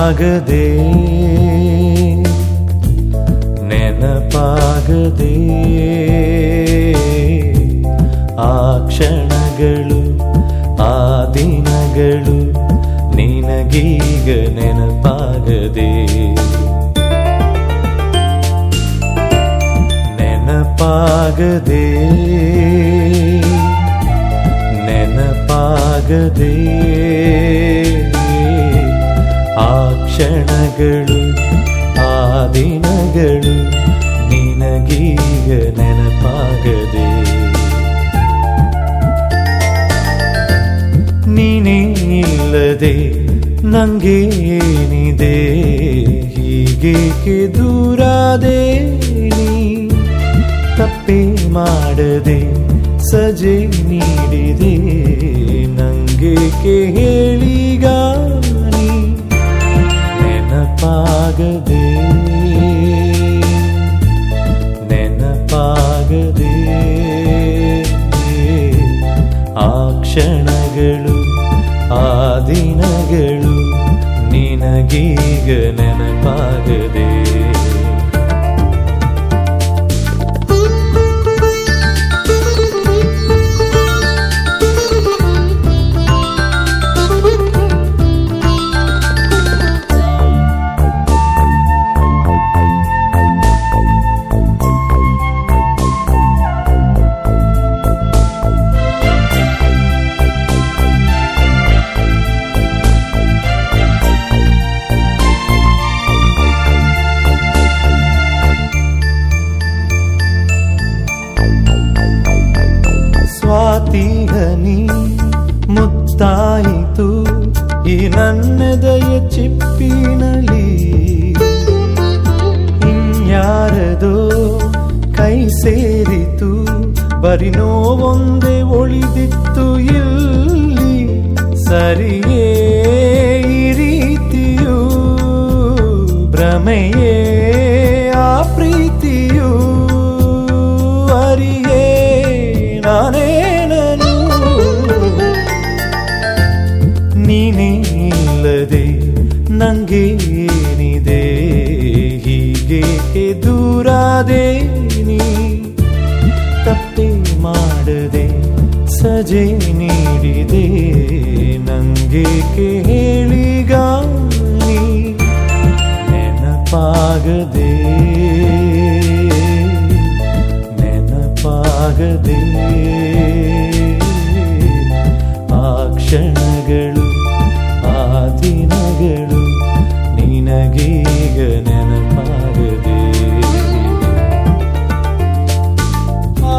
ನೆನಪಾಗದೆ ನೆನಪಾಗದೆ ಆ ಕ್ಷಣಗಳು ಆ ದಿನಗಳು ನಿನಗೀಗ ನೆನಪಾಗದೆ ನೆನಪಾಗದೆ ನೆನಪಾಗದೆ ಆ ಕ್ಷಣಗಳು ಆ ದಿನಗಳು ನಿನಗೀಗ ನೆನಪಾಗದೆ ನೀನೇ ಇಲ್ಲದೆ ನಂಗೇನಿದೆ ಹೀಗೇಕೆ ದೂರಾದೆ ನೀ ತಪ್ಪೇ ಮಾಡದೆ ಸಜೆ ನೀಡಿದೆ ನಂಗೇಕೆ ಹೇಳಿಗ ನೀ ನೆನಪಾಗದೆ ನೆನಪಾಗದೆ ಆ ಕ್ಷಣಗಳು ಆ ದಿನಗಳು ನಿನಗೀಗ ನೆನಪಾಗದೆ ಸ್ವಾತಿ ಹನಿ ಮುತ್ತಾಯಿತು ಈ ನನ್ನದಯ ಚಿಪ್ಪಿನಲಿ ಇನ್ಯಾರದೋ ಕೈ ಸೇರಿತು ಬರಿ ನೋವೊಂದೇ ಉಳಿದಿತ್ತು ಇಲ್ಲಿ ಸರಿಯೇ ಈ ರೀತಿಯು ಭ್ರಮೆಯೇ ಆ ಪ್ರೀತಿಯು ಅರಿಯೇ ನಾನೇನನು ನೀನೇ ಇಲ್ಲದೆ ನಂಗೇನಿದೆ ಹೀಗೇಕೆ ದೂರಾದೆ ನೀ ತಪ್ಪೇ ಮಾಡದೆ ಸಜೆ ನೀಡಿದೆ ನಂಗೇಕೆ ಹೇಳಿಗ ನೀ ನೆನಪಾಗದೆ ನೆನಪಾಗದೆ ಆ ಕ್ಷಣಗಳು ಆ ದಿನಗಳು ನಿನಗೀಗ ನೆನಪಾಗದೆ ಆ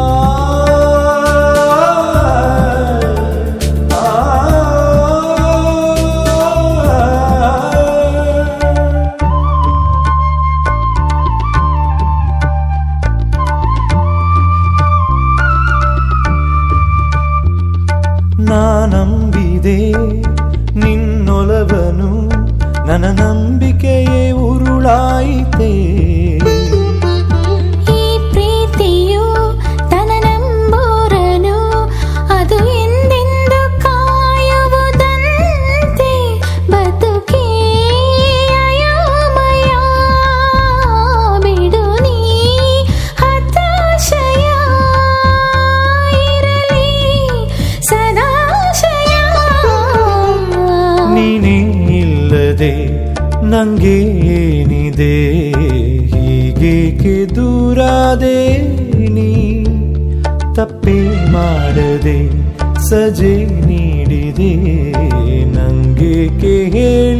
ಆ ನಾನಂಬಿದೆ ನಿನ್ನೊಲವನು ನನ್ನ ನಂಬಿಕೆಯೇ ಉರುಳಾಯಿತೆ ಈ ಪ್ರೀತಿಯು ತನ ನಂಬೋರನು ಅದು ಎಂದೆಂದು ಕಾಯುವುದಂತೆ ಬದುಕೇ ಅಯೋಮಯ ಬಿಡು ನೀ ಹತಾಶಯ ಇರಲಿ ಸದಾಶಯ ನೀನೇ ಇಲ್ಲದೆ ನಂಗೇನಿದೆ ಹೀಗೇಕೆ ದೂರಾದೆ ನೀ ತಪ್ಪೇ ಮಾಡದೆ ಸಜೆ ನೀಡಿದೆ ನಂಗೇಕೆ ಹೇಳಿ